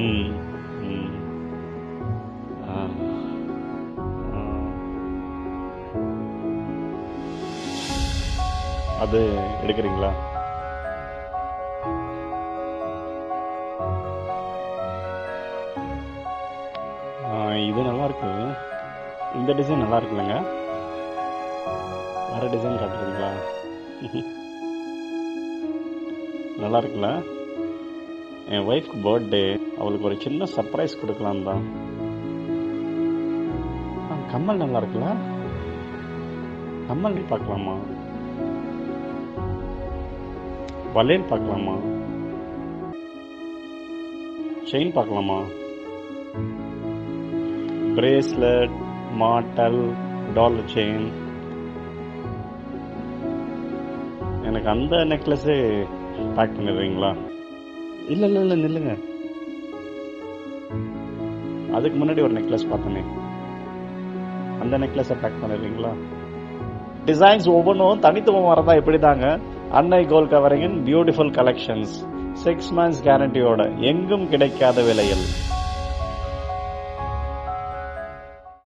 ம் ம் ஆ ஆ. அது எடுக்கிறீங்களா ஆ, இது நல்லா இருக்கு இந்த டிசைன் நல்லா இருக்குல்லங்க வேற டிசைன் காட்டுறீங்களா நல்லா இருக்குல்ல என் ஒய்ஃப்க்கு பர்த்டே அவளுக்கு ஒரு சின்ன சர்ப்ரைஸ் கொடுக்கலாம் தான் ஆ, கம்மல் நல்லா இருக்குல்ல கம்மல் பார்க்கலாமா வளையல் பார்க்கலாமா செயின் பார்க்கலாமா பிரேஸ்லெட் மாட்டல் டாலர் செயின் எனக்கு அந்த நெக்லஸே பேக் பண்ணிடுறீங்களா இல்லை இல்லை இல்லை நில்லுங்க அதுக்கு முன்னாடி ஒரு நெக்லஸ் பார்த்தனே அந்த நெக்லஸை பேக் பண்ணிடுறீங்களா டிசைன்ஸ் ஒவ்வொன்றும் தனித்துவம் வரதா எப்படிதாங்க அன்னை கோல் கவரிங்கின் பியூட்டிஃபுல் கலெக்ஷன்ஸ் சிக்ஸ் மந்த்ஸ் கேரண்டியோட எங்கும் கிடைக்காத விலையில்